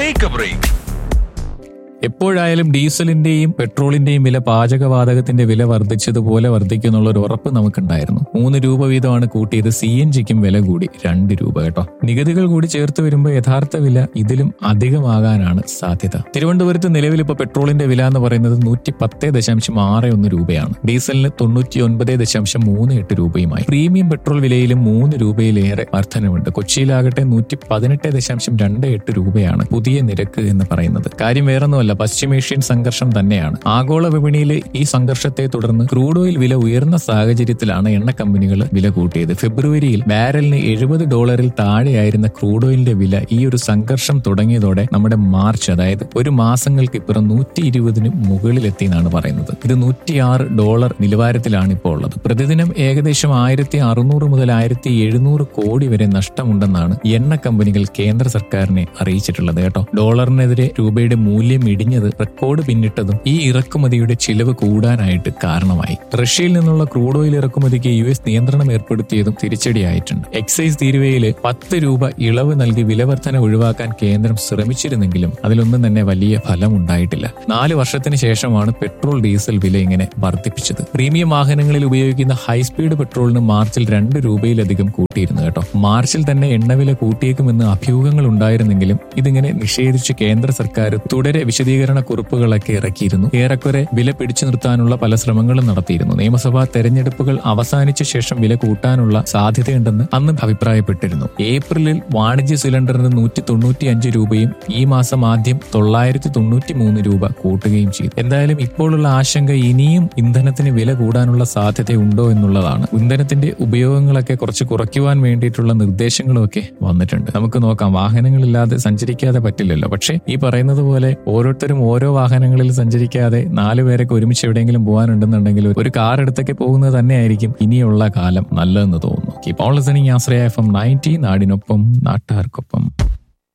take A break എപ്പോഴായാലും ഡീസലിന്റെയും പെട്രോളിന്റെയും വില പാചകവാതകത്തിന്റെ വില വർദ്ധിച്ചതുപോലെ വർദ്ധിക്കുന്നുള്ള ഒരു ഉറപ്പ് നമുക്കുണ്ടായിരുന്നു മൂന്ന് രൂപ വീതമാണ് കൂട്ടിയത് സി എൻ ജിക്കും വില കൂടി രണ്ട് രൂപ കേട്ടോ നികുതികൾ കൂടി ചേർത്ത് വരുമ്പോൾ യഥാർത്ഥ വില ഇതിലും അധികമാകാനാണ് സാധ്യത തിരുവനന്തപുരത്ത് നിലവിൽ ഇപ്പോൾ പെട്രോളിന്റെ വില എന്ന് പറയുന്നത് നൂറ്റി പത്ത് ദശാംശം ആറ് ഒന്ന് രൂപയാണ് ഡീസലിന് തൊണ്ണൂറ്റി ഒൻപത് ദശാംശം മൂന്ന് എട്ട് രൂപയുമായി പ്രീമിയം പെട്രോൾ വിലയിലും മൂന്ന് രൂപയിലേറെ വർധനവുണ്ട് കൊച്ചിയിലാകട്ടെ നൂറ്റി പതിനെട്ട് ദശാംശം രണ്ട് എട്ട് രൂപയാണ് പുതിയ നിരക്ക് എന്ന് പറയുന്നത് കാര്യം വേറൊന്നുമല്ല പശ്ചിമേഷ്യൻ സംഘർഷം തന്നെയാണ് ആഗോള വിപണിയിലെ ഈ സംഘർഷത്തെ തുടർന്ന് ക്രൂഡ് ഓയിൽ വില ഉയർന്ന സാഹചര്യത്തിലാണ് എണ്ണ കമ്പനികൾ വില കൂട്ടിയത് ഫെബ്രുവരിയിൽ ബാരലിന് എഴുപത് ഡോളറിൽ താഴെയായിരുന്ന ക്രൂഡ് ഓയിലിന്റെ വില ഈ ഒരു സംഘർഷം തുടങ്ങിയതോടെ നമ്മുടെ മാർച്ച് അതായത് ഒരു മാസങ്ങൾക്ക് ഇപ്പുറം നൂറ്റി ഇരുപതിന് മുകളിലെത്തി എന്നാണ് പറയുന്നത് ഇത് നൂറ്റിയാറ് ഡോളർ നിലവാരത്തിലാണ് ഇപ്പോൾ ഉള്ളത് പ്രതിദിനം ഏകദേശം ആയിരത്തി അറുന്നൂറ് മുതൽ ആയിരത്തി എഴുന്നൂറ് കോടി വരെ നഷ്ടമുണ്ടെന്നാണ് എണ്ണ കമ്പനികൾ കേന്ദ്ര സർക്കാരിനെ അറിയിച്ചിട്ടുള്ളത് കേട്ടോ ഡോളറിനെതിരെ രൂപയുടെ മൂല്യം ഇടിഞ്ഞത് റെക്കോർഡ് പിന്നിട്ടതും ഈ ഇറക്കുമതിയുടെ ചിലവ് കൂടാനായിട്ട് കാരണമായി റഷ്യയിൽ നിന്നുള്ള ക്രൂഡ് ഓയിൽ ഇറക്കുമതിക്ക് യു എസ് നിയന്ത്രണം ഏർപ്പെടുത്തിയതും തിരിച്ചടിയായിട്ടുണ്ട് എക്സൈസ് തീരുവയില് പത്ത് രൂപ ഇളവ് നൽകി വിലവർധന ഒഴിവാക്കാൻ കേന്ദ്രം ശ്രമിച്ചിരുന്നെങ്കിലും അതിലൊന്നും തന്നെ വലിയ ഫലം ഉണ്ടായിട്ടില്ല നാല് വർഷത്തിന് ശേഷമാണ് പെട്രോൾ ഡീസൽ വില ഇങ്ങനെ വർദ്ധിപ്പിച്ചത് പ്രീമിയം വാഹനങ്ങളിൽ ഉപയോഗിക്കുന്ന ഹൈസ്പീഡ് പെട്രോളിന് മാർച്ചിൽ രണ്ട് രൂപയിലധികം കൂട്ടിയിരുന്നു കേട്ടോ മാർച്ചിൽ തന്നെ എണ്ണവില കൂട്ടിയേക്കുമെന്ന് അഭ്യൂഹങ്ങൾ ഉണ്ടായിരുന്നെങ്കിലും ഇതിങ്ങനെ നിഷേധിച്ച് കേന്ദ്ര സർക്കാർ തുടരെ വിശദീകരണ കുറിപ്പുകളൊക്കെ ഇറക്കിയിരുന്നു ഏറെക്കുറെ വില പിടിച്ചു നിർത്താനുള്ള പല ശ്രമങ്ങളും നടത്തിയിരുന്നു നിയമസഭാ തെരഞ്ഞെടുപ്പുകൾ അവസാനിച്ച ശേഷം വില കൂട്ടാനുള്ള സാധ്യതയുണ്ടെന്ന് അന്ന് അഭിപ്രായപ്പെട്ടിരുന്നു ഏപ്രിലിൽ വാണിജ്യ സിലിണ്ടറിന് നൂറ്റി തൊണ്ണൂറ്റി അഞ്ച് രൂപയും ഈ മാസം ആദ്യം തൊള്ളായിരത്തി തൊണ്ണൂറ്റി മൂന്ന് രൂപ കൂട്ടുകയും ചെയ്തു എന്തായാലും ഇപ്പോഴുള്ള ആശങ്ക ഇനിയും ഇന്ധനത്തിന് വില കൂടാനുള്ള സാധ്യതയുണ്ടോ എന്നുള്ളതാണ് ഇന്ധനത്തിന്റെ ഉപയോഗങ്ങളൊക്കെ കുറച്ച് കുറയ്ക്കുവാൻ വേണ്ടിയിട്ടുള്ള നിർദ്ദേശങ്ങളുമൊക്കെ വന്നിട്ടുണ്ട് നമുക്ക് നോക്കാം വാഹനങ്ങളില്ലാതെ സഞ്ചരിക്കാതെ പറ്റില്ലല്ലോ പക്ഷേ ഈ പറയുന്നത് പോലെ ഓരോരുത്തരും ഓരോ വാഹനങ്ങളിൽ സഞ്ചരിക്കാതെ നാലു പേരൊക്കെ ഒരുമിച്ച് എവിടെയെങ്കിലും പോകാനുണ്ടെന്നുണ്ടെങ്കിൽ ഒരു കാർ എടുത്തൊക്കെ പോകുന്നത് തന്നെയായിരിക്കും ഇനിയുള്ള കാലം നല്ലതെന്ന് തോന്നുന്നു keep on listening Ashraya F M ninety നാടിനൊപ്പം നാട്ടുകാർക്കൊപ്പം